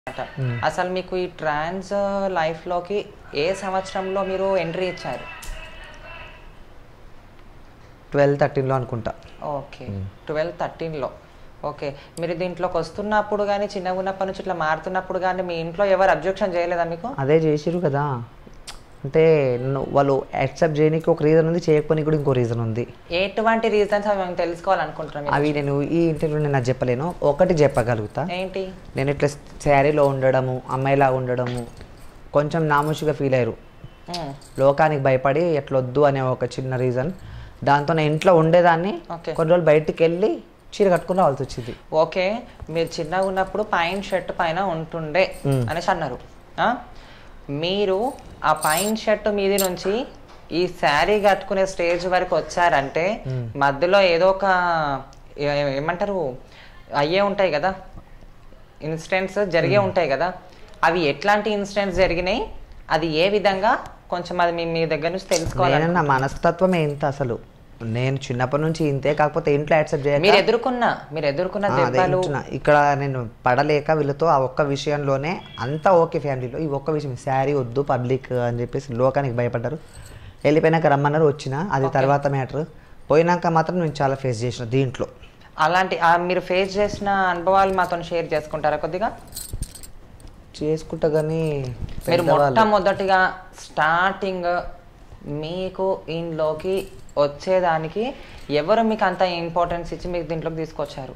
అన్నమాట. అసలు మీకు ఈ ట్రాన్స్ లైఫ్లోకి ఏ సంవత్సరంలో మీరు ఎంట్రీ ఇచ్చారు ట్వెల్వ్ థర్టీన్లో అనుకుంటా ఓకే ట్వెల్వ్ థర్టీన్లో ఓకే మీరు దీంట్లోకి వస్తున్నప్పుడు కానీ చిన్నగా ఉన్నప్పటి నుంచి ఇట్లా మారుతున్నప్పుడు కానీ మీ ఇంట్లో ఎవరు అబ్జెక్షన్ చేయలేదా మీకు అదే చేసిరు కదా అంటే నన్ను వాళ్ళు యాక్సెప్ట్ చేయడానికి ఒక రీజన్ ఉంది చేయకపోనికి కూడా ఇంకో రీజన్ ఉంది ఎటువంటి రీజన్స్ అవి మేము తెలుసుకోవాలనుకుంటున్నాం మీరు. అవి నేను ఈ ఇంటర్వ్యూలో నేను అది చెప్పలేను ఒకటి చెప్పగలుగుతా ఏంటి నేను ఇట్లా శారీలో ఉండడము అమ్మాయిలా ఉండడము కొంచెం నామూషిగా ఫీల్ అయ్యారు మ్మ్. లోకానికి భయపడి ఎట్లొద్దు అనే ఒక చిన్న రీజన్ దాంతో నేను ఇంట్లో ఉండేదాన్ని Okay. కొన్ని రోజులు బయటికి వెళ్ళి చీర కట్టుకుని రావాల్సి వచ్చింది ఓకే మీరు చిన్నగా ఉన్నప్పుడు పైన షర్ట్ పైన ఉంటుండే మ్మ్. అనేసి అన్నారు ఆ? మీరు ఆ పైన షర్ట్ మీది నుంచి ఈ శారీ కట్టుకునే స్టేజ్ వరకు వచ్చారంటే మధ్యలో ఏదో ఒక ఏ- ఏమంటారు అయ్యే ఉంటాయి కదా ఇన్సిడెంట్స్ జరిగే ఉంటాయి కదా అవి ఎట్లాంటి ఇన్సిడెంట్స్ జరిగినాయి అది ఏ విధంగా కొంచెం అది మీ మీ దగ్గర నుంచి తెలుసుకోవాలి నేను నా మనస్తత్వమే ఇంత అసలు నేను చిన్నప్పటి నుంచి ఇంతే కాకపోతే ఇంట్లో యాక్సెప్ట్ చేయక మీరు ఎదుర్కొన్న మీరు ఎదుర్కొన్న ఆ, అదే దెబ్బలు ఇంటున్నా. ఇక్కడ నేను పడలేక వీళ్ళతో ఆ ఒక్క విషయంలోనే అంతా ఓకే ఫ్యామిలీలో ఈ ఒక్క విషయం శారీ వద్దు పబ్లిక్ అని చెప్పేసి లోకానికి భయపడ్డారు వెళ్ళిపోయినాక రమ్మన్నారు వచ్చిన అది తర్వాత మ్యాటర్ పోయినాక మాత్రం నేను చాలా ఫేస్ చేసిన దీంట్లో అలాంటి ఆ మీరు ఫేస్ చేసిన అనుభవాలు మాతో షేర్ చేసుకుంటారా కొద్దిగా చేసుకుంటా కానీ మీరు పెద్దవాళ్ళు- మొట్టమొదటిగా స్టార్టింగ్ మీకు ఇంట్లోకి వచ్చేదానికి ఎవరు మీకు అంత ఇంపార్టెన్స్ ఇచ్చి మీకు దీంట్లోకి తీసుకొచ్చారు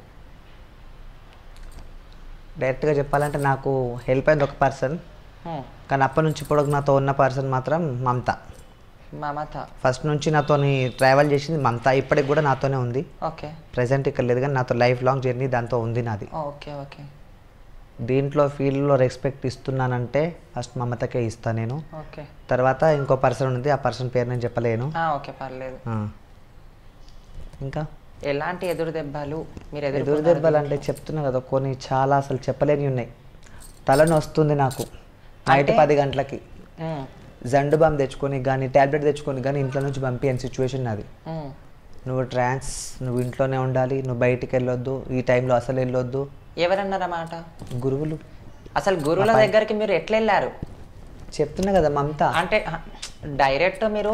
డైరెక్ట్గా చెప్పాలంటే నాకు హెల్ప్ అయింది ఒక పర్సన్ హ్మ్. కానీ అప్పటి నుంచి ఇప్పుడు నాతో ఉన్న పర్సన్ మాత్రం మమత మమత ఫస్ట్ నుంచి నాతోని ట్రావెల్ చేసింది మమత ఇప్పటికి కూడా నాతోనే ఉంది ఓకే ప్రజెంట్ ఇక్కడ లేదు కానీ నాతో లైఫ్ లాంగ్ జర్నీ దాంతో ఉంది నాది ఓకే ఓకే దీంట్లో ఫీల్డ్లో రెస్పెక్ట్ ఇస్తున్నానంటే ఫస్ట్ మమతకే ఇస్తా నేను ఓకే తర్వాత ఇంకో పర్సన్ ఉంది ఆ పర్సన్ పేరు నేను చెప్పలేను ఆ, ఓకే పర్లేదు ఆ. ఇంకా ఎలాంటి ఎదురు దెబ్బలు మీరు ఎదురు ఎదురు దెబ్బలు అంటే చెప్తున్నా కదా కొన్ని చాలా అసలు చెప్పలేని ఉన్నాయి తలని వస్తుంది నాకు నైట్ పది గంటలకి జండు బామ్ తెచ్చుకొని కానీ ట్యాబ్లెట్ తెచ్చుకొని కానీ ఇంట్లో నుంచి పంపించని సిచ్యువేషన్ నాది నువ్వు ట్రాన్స్ నువ్వు ఇంట్లోనే ఉండాలి నువ్వు బయటికి వెళ్ళొద్దు ఈ టైంలో అసలు వెళ్ళొద్దు ఎవరన్నారన్నమాట గురువులు అసలు గురువుల దగ్గరికి మీరు ఎట్లా వెళ్ళారు చెప్తున్నా కదా మమత అంటే డైరెక్ట్ మీరు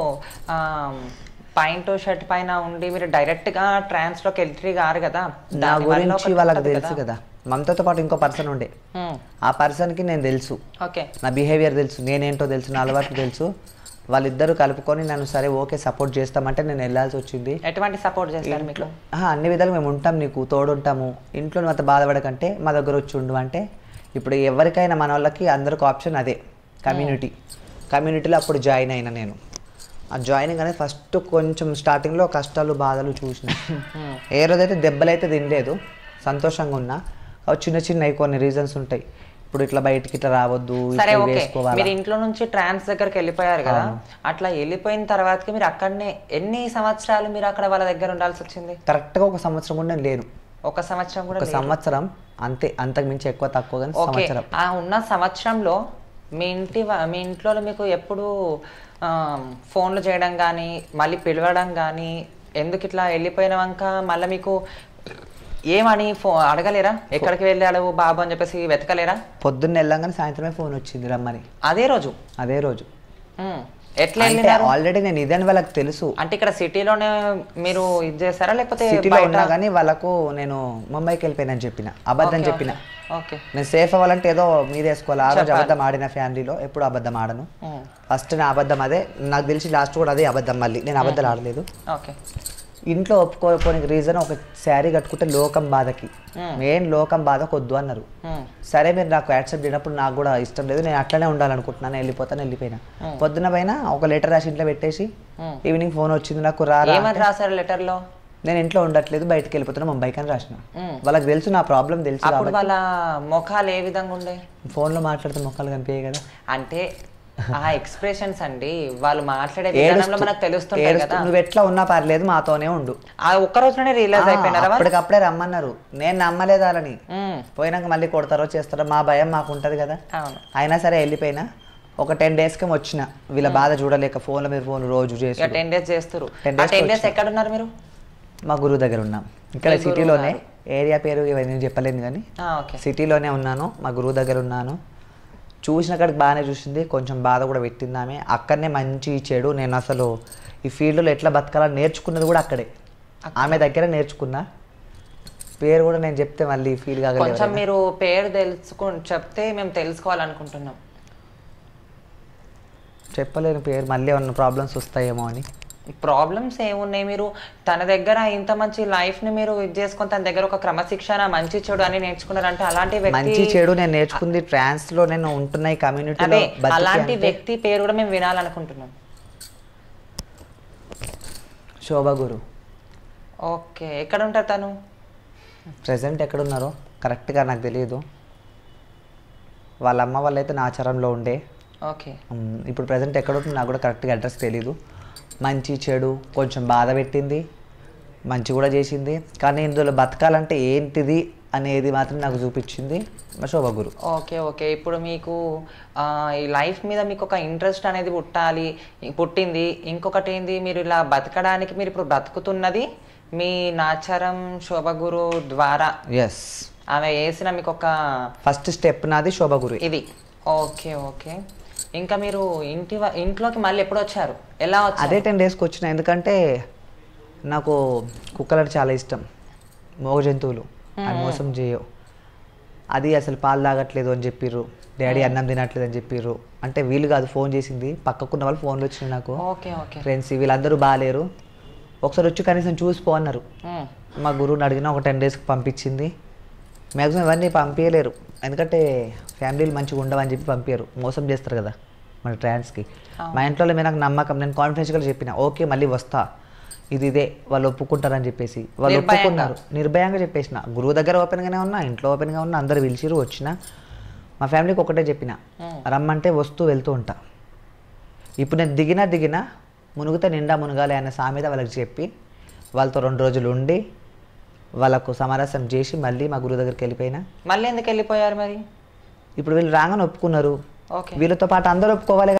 పాయింట్ షర్ట్ పైన ఉండి మీరు డైరెక్ట్ గా ట్రాన్స్ లోకి ఎంట్రీ కారు కదా నా దాని వల్ల గురించి ఒకటి వాళ్ళకి ఉంటది తెలుసు కదా మమతతో పాటు ఇంకో పర్సన్ ఉండే హ్మ్. ఆ పర్సన్కి నేను తెలుసు ఓకే నా బిహేవియర్ తెలుసు నేనేంటో తెలుసు నా అలవాట్లు తెలుసు వాళ్ళిద్దరూ కలుపుకొని నన్ను సరే ఓకే సపోర్ట్ చేస్తామంటే నేను వెళ్ళాల్సి వచ్చింది ఎటువంటి సపోర్ట్ చేస్తారు మీకు ఆహా, అన్ని విధాలు మేము ఉంటాం నీకు తోడుంటాము ఇంట్లో నువ్వు అంత బాధపడకంటే మా దగ్గర వచ్చి ఉండు అంటే ఇప్పుడు ఎవరికైనా మన వాళ్ళకి అందరికి ఆప్షన్ అదే కమ్యూనిటీ కమ్యూనిటీలో అప్పుడు జాయిన్ అయినా నేను ఆ జాయినింగ్ అనేది ఫస్ట్ కొంచెం స్టార్టింగ్లో కష్టాలు బాధలు చూసిన ఏ రోజైతే దెబ్బలు అయితే తినలేదు సంతోషంగా ఉన్నా అవి చిన్న చిన్నవి కొన్ని రీజన్స్ ఉంటాయి ఇప్పుడు ఇట్లా బయటికి ఇట్లా రావద్దు సరే ఇట్లా ఓకే వేసుకోవాలి మీరు ఇంట్లో నుంచి ట్రాన్స్ దగ్గరికి వెళ్ళిపోయారు కదా అట్లా వెళ్ళిపోయిన తర్వాతకి మీరు అక్కడనే ఎన్ని సంవత్సరాలు మీరు అక్కడ వాళ్ళ దగ్గర ఉండాల్సి వచ్చింది కరెక్ట్గా ఒక సంవత్సరం కూడా నేను లేను ఒక సంవత్సరం కూడా ఒక సంవత్సరం అంతే అంతకు మించి ఎక్కువ తక్కువ కానీ ఓకే సంవత్సరం ఆ ఉన్న సంవత్సరంలో మీ ఇంటి వా- మీ ఇంట్లో మీకు ఎప్పుడు ఆ, ఫోన్లు చేయడం కానీ మళ్ళీ పిలవడం కానీ ఎందుకు ఇట్లా వెళ్ళిపోయిన వంక మళ్ళీ మీకు ఏమని ఫో అడగలేరా ఎక్కడికి వెళ్ళాడు బాబు అని చెప్పేసి వెతకలేరా పొద్దున్న వెళ్ళంగానే సాయంత్రమే ఫోన్ వచ్చింది రమ్మని అదే రోజు అదే రోజు ఉమ్. ఎట్లా అంటే వెళ్ళినారు ఆల్రెడీ నేను ఇదని వాళ్ళకి తెలుసు అంటే ఇక్కడ సిటీలోనే మీరు ఇది చేస్తారా లేకపోతే సిటీలో బయట ఉన్నా కానీ వాళ్ళకు నేను ముంబైకి వెళ్ళిపోయినాను చెప్పిన అబద్ధం చెప్పిన ఓకే నేను సేఫ్ అవ్వాలంటే ఏదో మీద వేసుకోవాలి ఆ రోజు అబద్ధం ఆడిన ఫ్యామిలీలో ఎప్పుడు అబద్ధం ఆడను ఉమ్. ఫస్ట్ నా అబద్ధం అదే నాకు తెలిసి లాస్ట్ కూడా అదే అబద్ధం మళ్ళీ నేను అబద్ధాలు ఆడలేదు ఓకే ఇంట్లో ఒప్పుకోకపోనికి రీజన్ ఒక శారీ కట్టుకుంటే లోకం బాధకి మెయిన్ లోకం బాధకు వద్దు అన్నారు ఉమ్. సరే మీరు నాకు యాక్సెప్ట్ చేయనప్పుడు నాకు కూడా ఇష్టం లేదు నేను అట్లనే ఉండాలనుకుంటున్నాను వెళ్ళిపోతాను వెళ్ళిపోయినా పొద్దున పైన ఒక లెటర్ రాసి ఇంట్లో పెట్టేసి Hmm. ఈవినింగ్ ఫోన్ వచ్చింది నాకు రారా ఏమని రాశారు లెటర్ లో నేను ఇంట్లో ఉండట్లేదు బయటకు వెళ్ళిపోతున్నా ముంబైకి అని రాసిన Hmm. వాళ్ళకి తెలుసు నా ప్రాబ్లం తెలుసు అప్పుడు వాళ్ళ ముఖాలు ఏ విధంగా ఉండే ఫోన్లో మాట్లాడితే మొక్కలు కనిపించాయి కదా అంటే ఆ ఎక్స్ప్రెషన్స్ అండి వాళ్ళు మాట్లాడే విధానంలో ఏడుస్తూ- మనకు తెలుస్తుంటాయి ఏడుస్తూ, కదా నువ్వు ఎట్లా ఉన్నా పర్లేదు మాతోనే ఉండు ఆ ఒక్క రోజులోనే రియలైజ్ ఆ, అయిపోయినారా వాళ్ళు? అప్పటికప్పుడే రమ్మన్నారు నేను నమ్మలేదు వాళ్ళని ఉమ్, పోయినాక మళ్ళీ కొడతారో చేస్తారో మా భయం మాకు ఉంటది కదా అవును అయినా సరే వెళ్ళిపోయినా ఒక టెన్ డేస్కి వచ్చిన వీళ్ళ బాధ చూడలేక ఫోన్ల మీద ఫోన్ రోజు చేసి ఇక టెన్ డేస్ చేస్తారు 10 ఆ days టెన్ డేస్ ఎక్కడ ఉన్నారు మీరు మా గురువు దగ్గర ఉన్నాం ఇక్కడ సిటీలోనే ఏరియా పేరు ఇవన్నీ చెప్పలేను కానీ ఆ, ఓకే సిటీలోనే ఉన్నాను మా గురువు దగ్గర ఉన్నాను చూసిన కాడికి బాగానే చూసింది కొంచెం బాధ కూడా పెట్టింది ఆమె అక్కడనే మంచి చెడు నేను అసలు ఈ ఫీల్డ్లో ఎట్లా బతకాలని నేర్చుకున్నది కూడా అక్కడే ఆమె దగ్గర నేర్చుకున్నా పేరు కూడా నేను చెప్తే మళ్ళీ ఫీల్ కొంచెం కాగలేదు మీరు పేరు తెలుసుకు చెప్తే మేము తెలుసుకోవాలనుకుంటున్నాం చెప్పలేను పేరు మళ్ళీ ఏమన్నా ప్రాబ్లమ్స్ వస్తాయేమో అని ప్రాబ్లమ్స్ ఏమున్నాయి మీరు తన దగ్గర ఇంత మంచి లైఫ్ ని మీరు ఇది చేసుకొని తన దగ్గర ఒక క్రమశిక్షణ మంచి చెడు అని నేర్చుకున్నారంటే అలాంటి వ్యక్తి మంచి చెడు నేను నేర్చుకుంది ట్రాన్స్ లో నేను ఉంటున్న ఈ కమ్యూనిటీలో అదే అలాంటి వ్యక్తి పేరు కూడా మేము వినాలనుకుంటున్నాం శోభ గురు ఓకే ఎక్కడ ఉంటారు తను ప్రజెంట్ ఎక్కడున్నారో కరెక్ట్గా నాకు తెలియదు వాళ్ళ అమ్మ వాళ్ళైతే నా ఆచారంలో ఉండే ఓకే ఉమ్, ఇప్పుడు ప్రజెంట్ ఎక్కడ ఉంటుందో నాకు కూడా కరెక్ట్గా అడ్రస్ తెలీదు మంచి చెడు కొంచెం బాధ పెట్టింది మంచి కూడా చేసింది కానీ ఇందులో బతకాలంటే ఏంటిది అనేది మాత్రం నాకు చూపించింది మా శోభ గురు ఓకే ఓకే ఇప్పుడు మీకు ఆ, ఈ లైఫ్ మీద మీకు ఒక ఇంట్రెస్ట్ అనేది పుట్టాలి పుట్టింది ఇంకొకటి ఏంది మీరు ఇలా బతకడానికి మీరు ఇప్పుడు బతుకుతున్నది మీ నాచారం శోభగురు ద్వారా ఎస్ ఆమె వేసిన మీకు ఒక ఫస్ట్ స్టెప్ నాది శోభ గురు ఇది ఓకే ఓకే ఇంకా మీరు ఇంటి వ- ఇంట్లోకి మళ్ళీ ఎప్పుడు వచ్చారు ఎలా వచ్చారు అదే టెన్ డేస్కి వచ్చిన ఎందుకంటే నాకు కుక్కలంటే చాలా ఇష్టం మోగ జంతువులు అది మోసం చేయవు అది అసలు పాలు తాగట్లేదు అని చెప్పిర్రు డాడీ అన్నం తినట్లేదు అని చెప్పిర్రు అంటే వీళ్ళు కాదు ఫోన్ చేసింది పక్కకున్న వాళ్ళు ఫోన్లు వచ్చినాయి నాకు ఓకే ఓకే ఫ్రెండ్స్ వీళ్ళందరూ బాగాలేరు ఒకసారి వచ్చి కనీసం చూసిపో అన్నారు ఉమ్, మా గురువుని అడిగిన ఒక టెన్ డేస్కి పంపించింది మ్యాక్సిమం ఇవన్నీ పంపించలేరు ఎందుకంటే ఫ్యామిలీలు మంచిగా ఉండవని చెప్పి పంపించరు మోసం చేస్తారు కదా మన ట్రాన్స్కి మా ఇంట్లో మీద నాకు నమ్మకం నేను కాన్ఫిడెన్షియల్గా చెప్పిన ఓకే మళ్ళీ వస్తా ఇది ఇదే వాళ్ళు ఒప్పుకుంటారని చెప్పేసి వాళ్ళు నిర్భయంగా. ఒప్పుకున్నారు నిర్భయంగా చెప్పేసిన గురువు దగ్గర ఓపెన్గానే ఉన్నా ఇంట్లో ఓపెన్గా ఉన్నా అందరు పిలిచిరు వచ్చిన మా ఫ్యామిలీకి ఒకటే చెప్పిన రమ్మంటే వస్తూ వెళ్తూ ఉంటా ఇప్పుడు నేను దిగినా దిగినా మునుగుతే నిండా మునగాలి అనే సామెత వాళ్ళకి చెప్పి వాళ్ళతో రెండు రోజులు ఉండి వాళ్ళకు సమరసం చేసి మళ్ళీ మా గురువు దగ్గరికి వెళ్ళిపోయినా మళ్ళీ ఎందుకు వెళ్ళిపోయారు మరి ఇప్పుడు వీళ్ళు రాగానే ఒప్పుకున్నారు ఓకే వీళ్ళతో పాటు అందరూ ఒప్పుకోవాలి